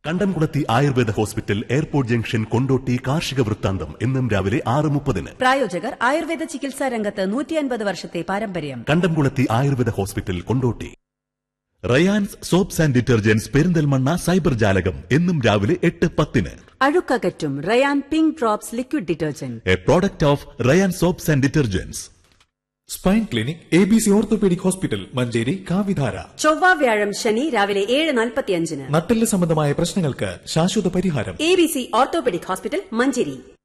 കണ്ടംകുളത്തി Ayurveda hospital airport junction Kondotty കാർഷിക വൃത്താന്തം എന്നും രാവിലെ ആറ് മുപ്പതിന് പ്രായോജകർ ആയുർവേദ ചികിത്സാ രംഗത്ത് നൂറ്റിയൻപത് വർഷത്തെ പാരമ്പര്യം Kandamkulathi Ayurveda hospital Kondotty Rayan's soaps and detergents Perinthalmanna cyber ജാലകം എന്നും രാവിലെ എട്ട് പത്തിന് അഴുക്കകറ്റും Rayan pink drops liquid detergent a product of Rayan soaps and detergents spine clinic A B C orthopaedic hospital Manjeri കാവിധാര ചൊവ്വ വ്യാഴം ശനി രാവിലെ ഏഴ് നാൽപ്പത്തിയഞ്ചിന് നട്ടെല്ല് സംബന്ധമായ പ്രശ്നങ്ങൾക്ക് ശാശ്വത പരിഹാരം A B C orthopaedic hospital Manjeri